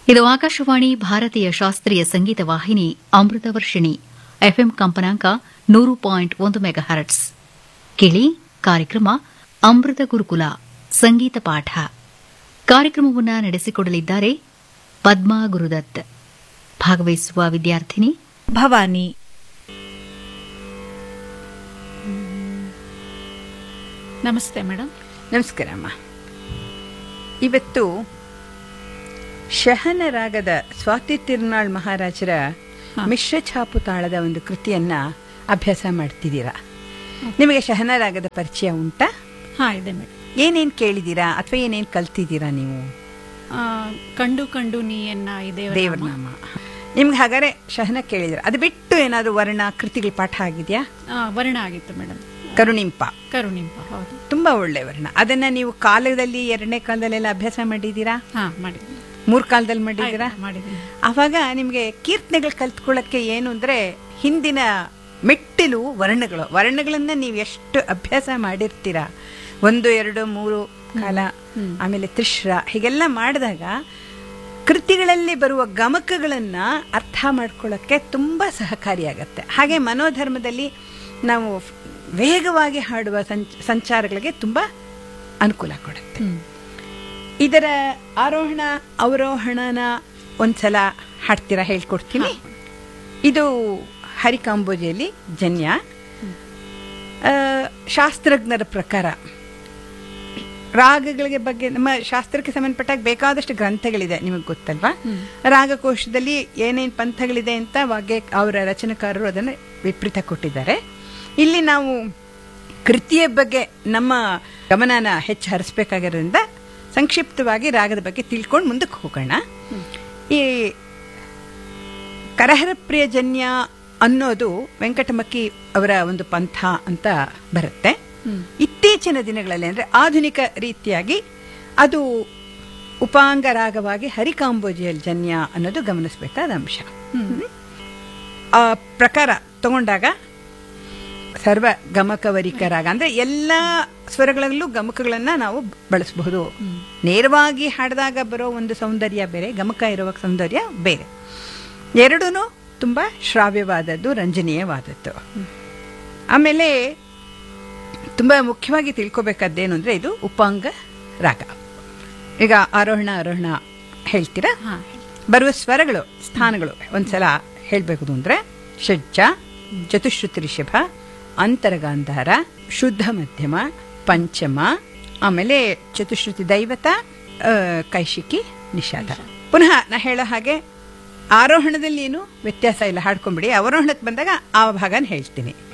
ಇದು ಆಕಾಶವಾಣಿ ಭಾರತೀಯ ಶಾಸ್ತ್ರೀಯ ಸಂಗೀತ ವಾಹಿನಿ ಅಮೃತ ವರ್ಷಿಣಿ ಎಫ್ಎಂ ಕಂಪನಾಂಕ ನೂರು ಪಾಯಿಂಟ್ ಒಂದು ಮೆಗಾಹರ್ಟ್ಸ್ ಕೇಳಿ ಕಾರ್ಯಕ್ರಮ ಅಮೃತ ಗುರುಕುಲ ಸಂಗೀತ ಪಾಠ ಕಾರ್ಯಕ್ರಮವನ್ನು ನಡೆಸಿಕೊಡಲಿದ್ದಾರೆ ಪದ್ಮಾ ಗುರುದತ್ ಭಾಗವಹಿಸುವ ವಿದ್ಯಾರ್ಥಿನಿ ಭವಾನಿ ನಮಸ್ತೆ ಮೇಡಮ್ ನಮಸ್ಕಾರಮ್ಮ ಇವತ್ತು ಶಹನ ರಾಗದ ಸ್ವಾತಿ ತಿರುನಾಳ್ ಮಹಾರಾಜರ ಮಿಶ್ರ ಛಾಪು ತಾಳದ ಒಂದು ಕೃತಿಯನ್ನ ಅಭ್ಯಾಸ ಮಾಡ್ತಿದ್ದೀರಾ ನಿಮಗೆ ಶಹನ ರಾಗದ ಪರಿಚಯ ಉಂಟಾ ಹಾ ಇದೆ ಮೇಡಮ್ ಏನೇನ್ ಕೇಳಿದೀರಾ ಅಥವಾ ಏನೇನ್ ಕಲ್ತಿದ್ದೀರಾ ನೀವು ಆ, ಕಂಡು ಕಂಡು ನೀಯನ್ನ ಇದೆ ದೇವರನಾಮ ನಿಮ್ಗೆ ಹಾಗಾದ್ರೆ ಶಹನ ಕೇಳಿದಿರ ಅದು ಬಿಟ್ಟು ಏನಾದ್ರು ವರ್ಣ ಕೃತಿಗಳ ಪಾಠ ಆಗಿದೆಯಾ ವರ್ಣ ಆಗಿತ್ತು ಮೇಡಮ್ ಕರುಣಿಂಪ ಕರುಣಿಂಪ ಹೌದು ತುಂಬಾ ಒಳ್ಳೆ ವರ್ಣ ಅದನ್ನ ನೀವು ಕಾಲದಲ್ಲಿ ಎರಡನೇ ಕಾಲದಲ್ಲೆಲ್ಲ ಅಭ್ಯಾಸ ಮಾಡಿದ್ದೀರಾ ಹಾ ಮಾಡಿದ್ದೀನಿ ಮೂರ್ ಕಾಲದಲ್ಲಿ ಮಾಡಿದ್ದೀರಾ ಆಯ್ತು, ಮಾಡಿದ್ದೀನಿ ಅವಾಗ ನಿಮಗೆ ಕೀರ್ತನೆಗಳು ಕಲ್ತ್ಕೊಳ್ಳಕ್ಕೆ ಏನು ಅಂದ್ರೆ ಹಿಂದಿನ ಮೆಟ್ಟಿಲು ವರ್ಣಗಳು ವರ್ಣಗಳನ್ನ ನೀವು ಎಷ್ಟು ಅಭ್ಯಾಸ ಮಾಡಿರ್ತೀರಾ ಒಂದು ಎರಡು ಮೂರು ಕಾಲ ಆಮೇಲೆ ತ್ರಿಶ್ರ ಹೀಗೆಲ್ಲ ಮಾಡಿದಾಗ ಕೃತಿಗಳಲ್ಲಿ ಬರುವ ಗಮಕಗಳನ್ನ ಅರ್ಥ ಮಾಡ್ಕೊಳ್ಳೋಕ್ಕೆ ತುಂಬಾ ಸಹಕಾರಿಯಾಗತ್ತೆ ಹಾಗೆ ಮನೋಧರ್ಮದಲ್ಲಿ ನಾವು ವೇಗವಾಗಿ ಹಾಡುವ ಸಂಚ ಸಂಚಾರಗಳಿಗೆ ತುಂಬಾ ಅನುಕೂಲ ಕೊಡುತ್ತೆ ಇದರ ಆರೋಹಣ ಅವರೋಹಣನ ಒಂದ್ಸಲ ಹಾಡ್ತೀರಾ ಹೇಳ್ಕೊಡ್ತೀನಿ ಇದು ಹರಿಕಾಂಬೋಜಿಯಲ್ಲಿ ಜನ್ಯ ಆ, ಶಾಸ್ತ್ರಜ್ಞರ ಪ್ರಕಾರ ರಾಗಗಳಿಗೆ ಬಗ್ಗೆ ನಮ್ಮ ಶಾಸ್ತ್ರಕ್ಕೆ ಸಂಬಂಧಪಟ್ಟಾಗ ಬೇಕಾದಷ್ಟು ಗ್ರಂಥಗಳಿದೆ ನಿಮಗೆ ಗೊತ್ತಲ್ವಾ ರಾಗಕೋಶದಲ್ಲಿ ಏನೇನು ಪಂಥಗಳಿದೆ ಅಂತ ವಾಗ್ಯ ಅವರ ರಚನೆಕಾರರು ಅದನ್ನು ವಿಪರೀತ ಕೊಟ್ಟಿದ್ದಾರೆ ಇಲ್ಲಿ ನಾವು ಕೃತಿಯ ಬಗ್ಗೆ ನಮ್ಮ ಗಮನನ ಹೆಚ್ಚು ಹರಿಸ್ಬೇಕಾಗಿರೋದ್ರಿಂದ ಸಂಕ್ಷಿಪ್ತವಾಗಿ ರಾಗದ ಬಗ್ಗೆ ತಿಳ್ಕೊಂಡು ಮುಂದಕ್ಕೆ ಹೋಗೋಣ ಈ ಕರಹರ ಪ್ರಿಯಜನ್ಯ ಅನ್ನೋದು ವೆಂಕಟಮಕ್ಕಿ ಅವರ ಒಂದು ಪಂಥ ಅಂತ ಬರುತ್ತೆ ಇತ್ತೀಚಿನ ದಿನಗಳಲ್ಲಿ ಅಂದ್ರೆ ಆಧುನಿಕ ರೀತಿಯಾಗಿ ಅದು ಉಪಾಂಗ ರಾಗವಾಗಿ ಹರಿಕಾಂಬೋಜಿಯಲ್ ಜನ್ಯ ಅನ್ನೋದು ಗಮನಿಸಬೇಕಾದ ಅಂಶ ಆ ಪ್ರಕಾರ ತಗೊಂಡಾಗ ಸರ್ವ ಗಮಕವರಿಕ ರಾಗ ಅಂದ್ರೆ ಎಲ್ಲ ಸ್ವರಗಳಲ್ಲೂ ಗಮಕಗಳನ್ನ ನಾವು ಬಳಸಬಹುದು ನೇರವಾಗಿ ಹಾಡಿದಾಗ ಬರೋ ಒಂದು ಸೌಂದರ್ಯ ಬೇರೆ ಗಮಕ ಇರುವ ಸೌಂದರ್ಯ ಬೇರೆ ಎರಡೂ ತುಂಬಾ ಶ್ರಾವ್ಯವಾದದ್ದು ರಂಜನೀಯವಾದದ್ದು ಆಮೇಲೆ ತುಂಬಾ ಮುಖ್ಯವಾಗಿ ತಿಳ್ಕೊಬೇಕಾದ್ದೇನು ಅಂದ್ರೆ ಇದು ಉಪಾಂಗ ರಾಗ ಈಗ ಆರೋಹಣ ಆರೋಹಣ ಹೇಳ್ತೀರಾ ಹಾ ಬರುವ ಸ್ವರಗಳು ಸ್ಥಾನಗಳು ಒಂದ್ಸಲ ಹೇಳ್ಬೇಕು ಅಂದ್ರೆ ಷಡ್ಜ ಚತುಶ್ರುತಿ ರಿಷಭ ಅಂತರಗಾಂಧಾರ ಶುದ್ಧ ಮಧ್ಯಮ ಪಂಚಮ ಆಮೇಲೆ ಚತುಶ್ರುತಿ ದೈವತ ಆ, ಕೈಶಿಕಿ ನಿಷಾದ ಪುನಃ ನಾ ಹೇಳೋ ಹಾಗೆ ಆರೋಹಣದಲ್ಲಿ ಏನು ವ್ಯತ್ಯಾಸ ಇಲ್ಲ ಹಾಡ್ಕೊಂಬಿಡಿ ಅವರೋಹಣಕ್ಕೆ ಬಂದಾಗ ಆ ಭಾಗನ ಹೇಳ್ತೀನಿ